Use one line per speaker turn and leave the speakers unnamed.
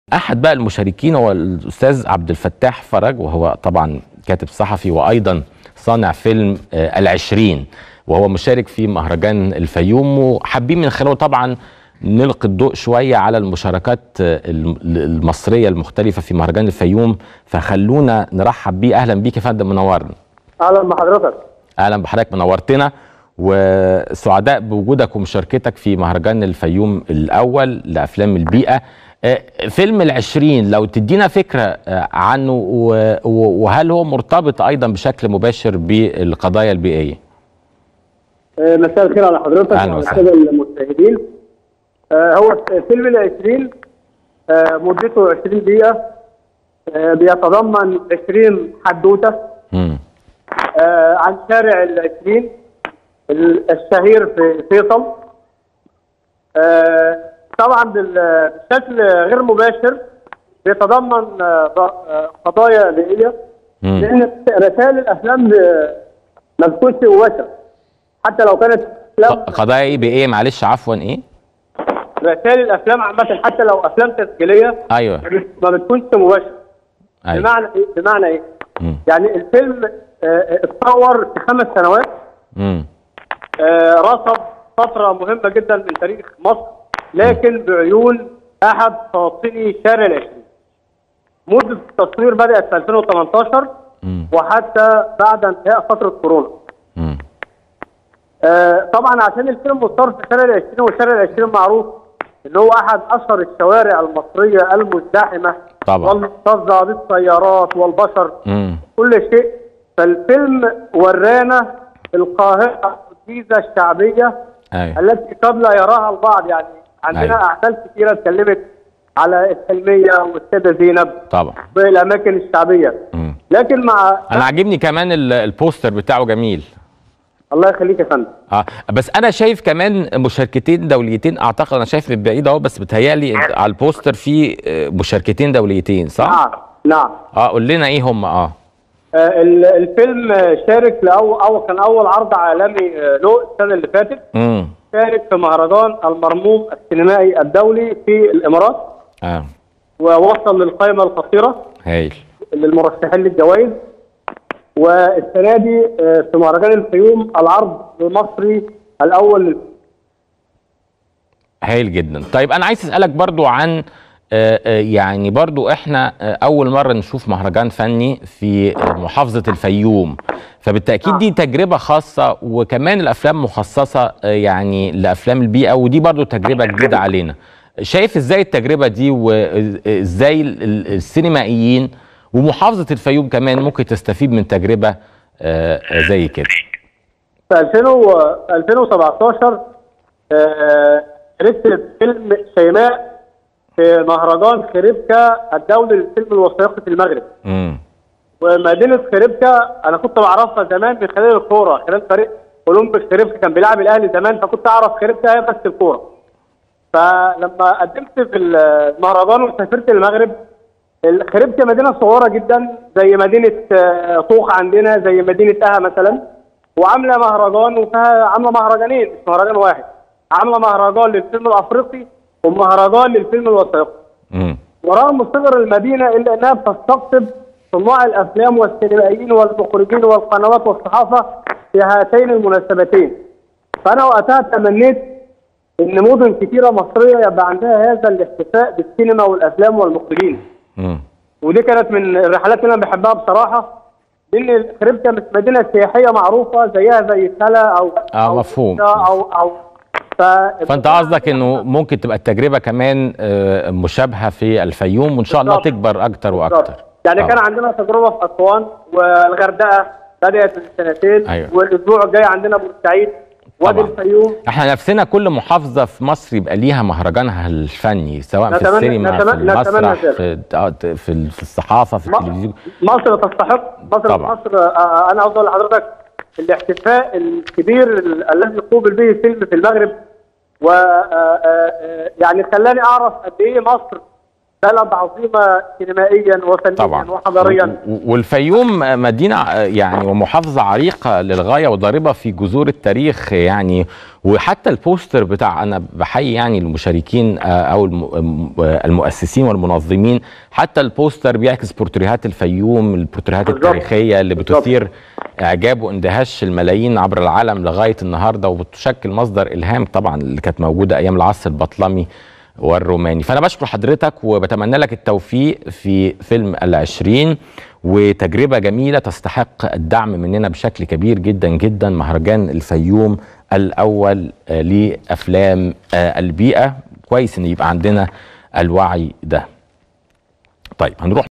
احد بقى المشاركين هو الاستاذ عبد الفتاح فرج وهو طبعا كاتب صحفي وايضا صانع فيلم آه، العشرين وهو مشارك في مهرجان الفيوم وحابين من خلاله طبعا نلقي الضوء شويه على المشاركات آه، الم- المصريه المختلفه في مهرجان الفيوم فخلونا نرحب بيه اهلا بيك يا فندم منورنا
اهلا بحضرتك
اهلا بحضرتك منورتنا وسعداء بوجودك ومشاركتك في مهرجان الفيوم الاول لافلام البيئه آه، فيلم العشرين لو تدينا فكره آه، عنه و- و- وهل هو مرتبط ايضا بشكل مباشر بالقضايا البيئيه
آه، مساء الخير على حضرتك
أهلا
وعلى
وسهلا.
الساده المشاهدين آه، هو فيلم العشرين آه، مدته 20 دقيقه آه، بيتضمن 20 حدوته
مم.
آه، عن شارع العشرين ال- الشهير في فيصل آه، طبعا بال- بشكل غير مباشر بيتضمن آه، ض- آه، قضايا بيئيه
مم.
لان رسائل الافلام ب- ما بتكونش مباشره حتى لو كانت افلام
ق- قضايا ايه بايه معلش عفوا ايه
رسائل الافلام عامه حتى لو افلام تسجيليه
ايوه
ما بتكونش مباشره
ايوه
بمعنى ايه؟ بمعنى ايه؟
مم.
يعني الفيلم آه، اتصور في خمس سنوات
مم.
آه، رصد فترة مهمة جدا من تاريخ مصر لكن بعيون أحد سلاطيني شارع العشرين. مدة التصوير بدأت في 2018
مم.
وحتى بعد انتهاء فترة كورونا.
مم.
آه، طبعا عشان الفيلم مصور في شارع العشرين وشارع العشرين معروف إن هو أحد أشهر الشوارع المصرية المزدحمة
طبعا.
والمكتظة بالسيارات والبشر
مم.
كل شيء فالفيلم ورانا القاهرة الجيزة الشعبية
ايوه
التي قد لا يراها البعض يعني عندنا
أيوة.
أعمال كثيرة اتكلمت على الحلمية والسيدة زينب
طبعا
والأماكن الشعبية
مم.
لكن مع
انا عاجبني كمان ال- البوستر بتاعه جميل
الله يخليك يا فندم
اه بس انا شايف كمان مشاركتين دوليتين اعتقد انا شايف من بعيد اهو بس بتهيألي على البوستر في آه، مشاركتين دوليتين صح؟
نعم نعم
اه قول لنا ايه هم اه
آه، ال- الفيلم آه، شارك لأول أول كان أول عرض عالمي آه، له السنة اللي فاتت
امم
شارك في مهرجان المرموم السينمائي الدولي في الإمارات
اه
ووصل للقائمة القصيرة
هايل
للمرشحين للجوائز والسنه دي آه، في مهرجان الفيوم العرض المصري الاول لل-
هايل جدا طيب انا عايز اسالك برضو عن آه، آه، يعني برضو احنا آه، اول مره نشوف مهرجان فني في آه، محافظه الفيوم فبالتاكيد دي تجربه خاصه وكمان الافلام مخصصه آه، يعني لافلام البيئه ودي برضو تجربه جديده علينا شايف ازاي التجربه دي وازاي ال- ال- السينمائيين ومحافظه الفيوم كمان ممكن تستفيد من تجربه آه، آه، زي كده
في 2000 و 2017 آه، شاركت فيلم شيماء في مهرجان خريبكا الدولي للفيلم الوثائقي في المغرب
امم
ومدينه خريبكا انا كنت بعرفها زمان من خلال الكوره خلال فريق اولمبيك خريبكا كان بيلعب الاهلي زمان فكنت اعرف خريبكا هي بس الكوره فلما قدمت في المهرجان وسافرت المغرب ال- خريبكا مدينه صغيره جدا زي مدينه آه، طوخ عندنا زي مدينه اها مثلا وعامله مهرجان وفيها عامله مهرجانين مش مهرجان واحد عامله مهرجان للفيلم الافريقي ومهرجان للفيلم الوثائقي
امم
ورغم صغر المدينة إلا أنها بتستقطب صناع الأفلام والسينمائيين والمخرجين والقنوات والصحافة في هاتين المناسبتين فأنا وقتها تمنيت إن مدن كثيرة مصرية يبقى عندها هذا الاحتفاء بالسينما والأفلام والمخرجين
امم
ودي كانت من الرحلات اللي أنا بحبها بصراحة لأن خريبكا مش مدينة سياحية معروفة زيها زي سلا أو
آه،
أو
مفهوم.
أو أو ف...
فانت قصدك انه ممكن تبقى التجربه كمان آه، مشابهه في الفيوم وان شاء الله
بالظبط.
تكبر اكتر
بالظبط.
واكتر
يعني
طبعا.
كان عندنا تجربه في اسوان والغردقه بدات من سنتين
أيوة.
والاسبوع الجاي عندنا بورسعيد وادي
طبعا.
الفيوم
احنا نفسنا كل محافظه في مصر يبقى ليها مهرجانها الفني سواء في
نتمنى-
السينما في
نتمنى- نتمنى
المسرح
ذلك.
في آه، في ال- في الصحافه في
م-
التلفزيون
مصر تستحق مصر
طبعا.
مصر آه، انا عاوز اقول لحضرتك الاحتفاء الكبير ال- الذي قوبل به الفيلم في المغرب و آه، آه، يعني خلاني اعرف قد ايه مصر بلد عظيمه سينمائيا وفنيا
طبعا
وحضاريا
و- و- والفيوم مدينة آه، يعني ومحافظة عريقة للغاية وضاربة في جذور التاريخ يعني وحتى البوستر بتاع أنا بحيي يعني المشاركين آه، أو الم- آه، المؤسسين والمنظمين حتى البوستر بيعكس بورتريهات الفيوم البورتريهات
بالظبط.
التاريخية اللي
بالظبط.
بتثير إعجاب واندهاش الملايين عبر العالم لغاية النهاردة وبتشكل مصدر إلهام طبعا اللي كانت موجودة أيام العصر البطلمي والروماني فأنا بشكر حضرتك وبتمنى لك التوفيق في فيلم العشرين وتجربة جميلة تستحق الدعم مننا بشكل كبير جدا جدا مهرجان الفيوم الأول آه، لأفلام آه، البيئة كويس إن يبقى عندنا الوعي ده طيب هنروح